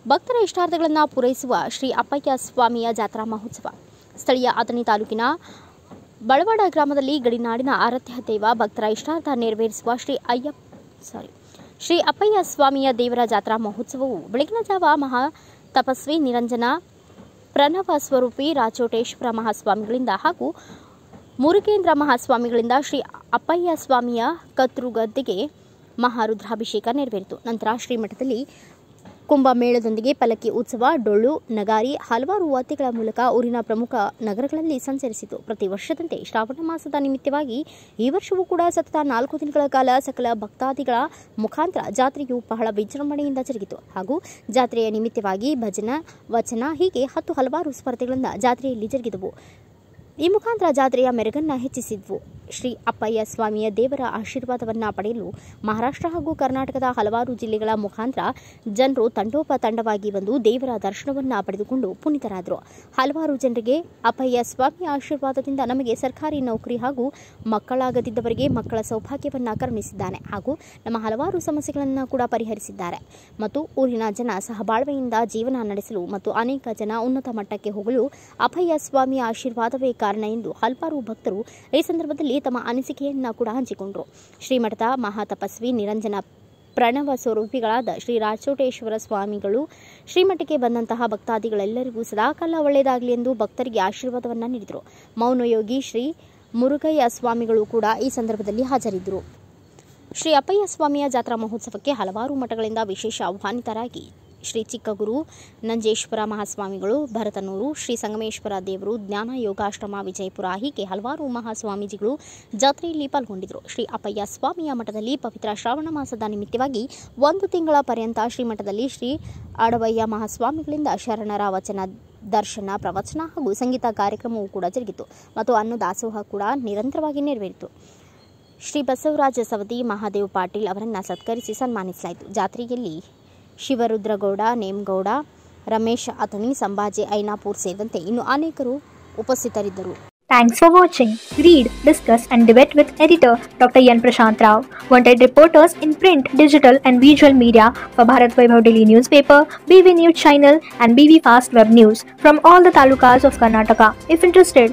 ಭಕ್ತರ ಇಷ್ಟಾರ್ಥಗಳನ್ನು ಪೂರೈಸುವ ಶ್ರೀ ಅಪ್ಪಯ್ಯ ಸ್ವಾಮಿಯ ಜಾತ್ರಾ ಮಹೋತ್ಸವ ಸ್ಥಳೀಯ ಅಥಣಿ ತಾಲೂಕಿನ ಬಳವಾಡ ಗ್ರಾಮದಲ್ಲಿ ಗಡಿನಾಡಿನ ಆರಾಧ್ಯ ದೈವ ಭಕ್ತರ ಇಷ್ಟಾರ್ಥ ನೆರವೇರಿಸುವ ಶ್ರೀ ಅಯ್ಯಪ್ಪ ಸಾರಿ ಶ್ರೀ ಅಪ್ಪಯ್ಯ ಸ್ವಾಮಿಯ ದೇವರ ಜಾತ್ರಾ ಮಹೋತ್ಸವವು ಬೆಳಗಿನ ಜಾವ ಮಹಾ ತಪಸ್ವಿ ನಿರಂಜನ ಪ್ರಣವ ಸ್ವರೂಪಿ ರಾಚೋಟೇಶ್ವರ ಮಹಾಸ್ವಾಮಿಗಳಿಂದ ಹಾಗೂ ಮುರುಗೇಂದ್ರ ಮಹಾಸ್ವಾಮಿಗಳಿಂದ ಶ್ರೀ ಅಪ್ಪಯ್ಯ ಸ್ವಾಮಿಯ ಕತ್ರುಗದ್ದೆಗೆ ಮಹಾರುದ್ರಾಭಿಷೇಕ ನೆರವೇರಿತು ನಂತರ ಶ್ರೀಮಠದಲ್ಲಿ ಕುಂಭಮೇಳದೊಂದಿಗೆ ಪಲ್ಲಕ್ಕಿ ಉತ್ಸವ ಡೊಳ್ಳು ನಗಾರಿ ಹಲವಾರು ವಾದ್ಯಗಳ ಮೂಲಕ ಊರಿನ ಪ್ರಮುಖ ನಗರಗಳಲ್ಲಿ ಸಂಚರಿಸಿತು ಪ್ರತಿ ವರ್ಷದಂತೆ ಶ್ರಾವಣ ಮಾಸದ ನಿಮಿತ್ತವಾಗಿ ಈ ವರ್ಷವೂ ಕೂಡ ಸತತ ನಾಲ್ಕು ದಿನಗಳ ಕಾಲ ಸಕಲ ಭಕ್ತಾದಿಗಳ ಮುಖಾಂತರ ಜಾತ್ರೆಯು ಬಹಳ ವಿಜೃಂಭಣೆಯಿಂದ ಜರುಗಿತು ಹಾಗೂ ಜಾತ್ರೆಯ ನಿಮಿತ್ತವಾಗಿ ಭಜನ ವಚನ ಹೀಗೆ ಹತ್ತು ಹಲವಾರು ಸ್ಪರ್ಧೆಗಳಿಂದ ಜಾತ್ರೆಯಲ್ಲಿ ಜರುಗಿದವು ಈ ಮುಖಾಂತರ ಜಾತ್ರೆಯ ಮೆರುಗನ್ನ ಹೆಚ್ಚಿಸಿದ್ವು ಶ್ರೀ ಅಪ್ಪಯ್ಯ ಸ್ವಾಮಿಯ ದೇವರ ಆಶೀರ್ವಾದವನ್ನ ಪಡೆಯಲು ಮಹಾರಾಷ್ಟ್ರ ಹಾಗೂ ಕರ್ನಾಟಕದ ಹಲವಾರು ಜಿಲ್ಲೆಗಳ ಮುಖಾಂತರ ಜನರು ತಂಡೋಪತಂಡವಾಗಿ ಬಂದು ದೇವರ ದರ್ಶನವನ್ನ ಪಡೆದುಕೊಂಡು ಪುನೀತರಾದರು ಹಲವಾರು ಜನರಿಗೆ ಅಪ್ಪಯ್ಯ ಸ್ವಾಮಿಯ ಆಶೀರ್ವಾದದಿಂದ ನಮಗೆ ಸರ್ಕಾರಿ ನೌಕರಿ ಹಾಗೂ ಮಕ್ಕಳಾಗದಿದ್ದವರಿಗೆ ಮಕ್ಕಳ ಸೌಭಾಗ್ಯವನ್ನ ಕರುಣಿಸಿದ್ದಾನೆ ಹಾಗೂ ನಮ್ಮ ಹಲವಾರು ಸಮಸ್ಯೆಗಳನ್ನು ಕೂಡ ಪರಿಹರಿಸಿದ್ದಾರೆ ಮತ್ತು ಊರಿನ ಜನ ಸಹಬಾಳ್ವೆಯಿಂದ ಜೀವನ ನಡೆಸಲು ಮತ್ತು ಅನೇಕ ಜನ ಉನ್ನತ ಮಟ್ಟಕ್ಕೆ ಹೋಗಲು ಅಭಯ ಸ್ವಾಮಿಯ ಆಶೀರ್ವಾದವೇ ಕಾರಣ ಎಂದು ಹಲವಾರು ಭಕ್ತರು ಈ ಸಂದರ್ಭದಲ್ಲಿ ತಮ್ಮ ಅನಿಸಿಕೆಯನ್ನ ಕೂಡ ಹಂಚಿಕೊಂಡರು ಶ್ರೀಮಠದ ಮಹಾತಪಸ್ವಿ ನಿರಂಜನ ಪ್ರಣವ ಸ್ವರೂಪಿಗಳಾದ ಶ್ರೀ ರಾಚೋಟೇಶ್ವರ ಸ್ವಾಮಿಗಳು ಶ್ರೀಮಠಕ್ಕೆ ಬಂದಂತಹ ಭಕ್ತಾದಿಗಳೆಲ್ಲರಿಗೂ ಸದಾಕಾಲ ಒಳ್ಳೆಯದಾಗಲಿ ಎಂದು ಭಕ್ತರಿಗೆ ಆಶೀರ್ವಾದವನ್ನ ನೀಡಿದರು ಮೌನಯೋಗಿ ಶ್ರೀ ಮುರುಗಯ್ಯ ಸ್ವಾಮಿಗಳು ಕೂಡ ಈ ಸಂದರ್ಭದಲ್ಲಿ ಹಾಜರಿದ್ದರು ಶ್ರೀ ಅಪ್ಪಯ್ಯ ಸ್ವಾಮಿಯ ಜಾತ್ರಾ ಮಹೋತ್ಸವಕ್ಕೆ ಹಲವಾರು ಮಠಗಳಿಂದ ವಿಶೇಷ ಆಹ್ವಾನಿತರಾಗಿ ಶ್ರೀ ಚಿಕ್ಕಗುರು ನಂಜೇಶ್ವರ ಮಹಾಸ್ವಾಮಿಗಳು ಭರತನೂರು ಶ್ರೀ ಸಂಗಮೇಶ್ವರ ದೇವರು ಜ್ಞಾನ ಯೋಗಾಶ್ರಮ ವಿಜಯಪುರ ಹೀಗೆ ಹಲವಾರು ಮಹಾಸ್ವಾಮೀಜಿಗಳು ಜಾತ್ರೆಯಲ್ಲಿ ಪಾಲ್ಗೊಂಡಿದ್ದರು ಶ್ರೀ ಅಪ್ಪಯ್ಯ ಸ್ವಾಮಿಯ ಮಠದಲ್ಲಿ ಪವಿತ್ರ ಶ್ರಾವಣ ಮಾಸದ ನಿಮಿತ್ತವಾಗಿ ಒಂದು ತಿಂಗಳ ಪರ್ಯಂತ ಶ್ರೀಮಠದಲ್ಲಿ ಶ್ರೀ ಅಡವಯ್ಯ ಮಹಾಸ್ವಾಮಿಗಳಿಂದ ಶರಣರ ವಚನ ದರ್ಶನ ಪ್ರವಚನ ಹಾಗೂ ಸಂಗೀತ ಕಾರ್ಯಕ್ರಮವೂ ಕೂಡ ಜರುಗಿತು ಮತ್ತು ಅನ್ನದಾಸೋಹ ಕೂಡ ನಿರಂತರವಾಗಿ ನೆರವೇರಿತು ಶ್ರೀ ಬಸವರಾಜ ಸವದಿ ಮಹಾದೇವ್ ಪಾಟೀಲ್ ಅವರನ್ನು ಸತ್ಕರಿಸಿ ಸನ್ಮಾನಿಸಲಾಯಿತು ಜಾತ್ರೆಯಲ್ಲಿ ಶಿವರುದ್ರಗೌಡ ನೇಮಗೌಡ ರಮೇಶ್ ಅಥಣಿ ಸಂಭಾಜಿ ಐನಾಪುರ್ ಸೇರಿದಂತೆ ಇನ್ನು ಅನೇಕರು ಉಪಸ್ಥಿತರಿದ್ದರು Thanks for watching. Read, discuss, and debate with editor Dr. Yan Prashant Rao. Wanted reporters in print, digital, and visual media for Bharat Vaibhav Daily Newspaper, BV News Channel, and BV Fast Web News from all the talukas of Karnataka. If interested,